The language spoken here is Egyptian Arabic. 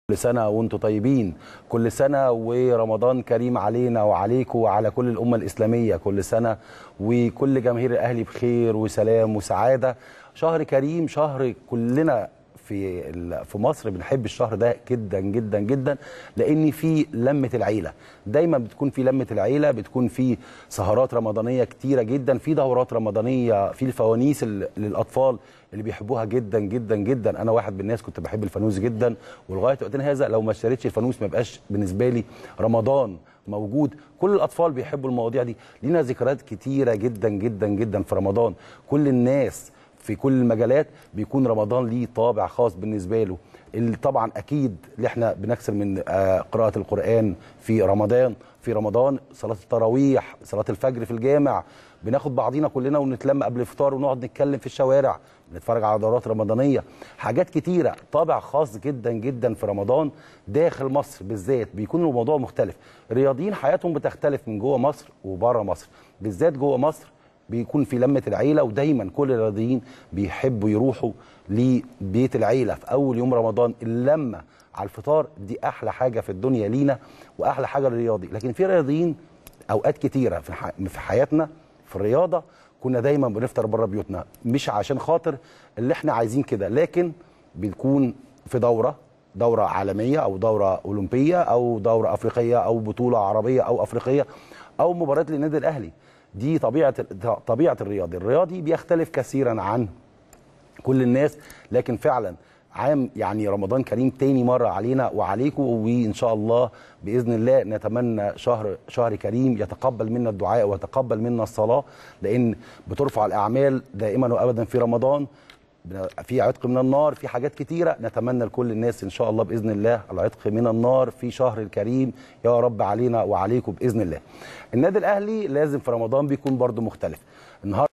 كل سنة وانتم طيبين كل سنة ورمضان كريم علينا وعليكم وعلى كل الأمة الإسلامية كل سنة وكل جماهير الأهلي بخير وسلام وسعادة شهر كريم شهر كلنا في ال- في مصر بنحب الشهر ده جدا جدا جدا لان في لمه العيله دايما بتكون في لمه العيله بتكون في سهرات رمضانيه كتيره جدا في دورات رمضانيه في الفوانيس ال- للاطفال اللي بيحبوها جدا جدا جدا انا واحد من الناس كنت بحب الفانوس جدا ولغايه وقتنا هذا لو ما اشتريتش الفانوس ما بقاش بالنسبه لي رمضان موجود كل الاطفال بيحبوا المواضيع دي لينا ذكريات كتيره جدا جدا جدا في رمضان كل الناس في كل المجالات بيكون رمضان ليه طابع خاص بالنسبه له اللي طبعا اكيد اللي احنا بنكسر من آه، قراءه القران في رمضان في رمضان صلاه التراويح صلاه الفجر في الجامع بناخد بعضينا كلنا ونتلم قبل الفطار ونقعد نتكلم في الشوارع نتفرج على دورات رمضانيه حاجات كتيره طابع خاص جدا جدا في رمضان داخل مصر بالذات بيكون الموضوع مختلف الرياضيين حياتهم بتختلف من جوه مصر وبره مصر بالذات جوه مصر بيكون في لمه العيله ودايما كل الرياضيين بيحبوا يروحوا لبيت العيله في اول يوم رمضان اللمه على الفطار دي احلى حاجه في الدنيا لينا واحلى حاجه للرياضي لكن في رياضيين اوقات كتيره في ح- في حياتنا في الرياضه كنا دايما بنفطر بره بيوتنا مش عشان خاطر اللي احنا عايزين كده لكن بنكون في دوره دوره عالميه او دوره اولمبيه او دوره افريقيه او بطوله عربيه او افريقيه او مباراه للنادي الاهلي دي طبيعه طبيعه الرياضي الرياضي بيختلف كثيرا عن كل الناس لكن فعلا عام يعني رمضان كريم تاني مرة علينا وعليكم وإن شاء الله بإذن الله نتمنى شهر شهر كريم يتقبل منا الدعاء ويتقبل منا الصلاة لأن بترفع الأعمال دائما وأبدا في رمضان في عتق من النار في حاجات كتيرة نتمنى لكل الناس إن شاء الله بإذن الله العتق من النار في شهر الكريم يا رب علينا وعليكم بإذن الله النادي الأهلي لازم في رمضان بيكون برضو مختلف النهارده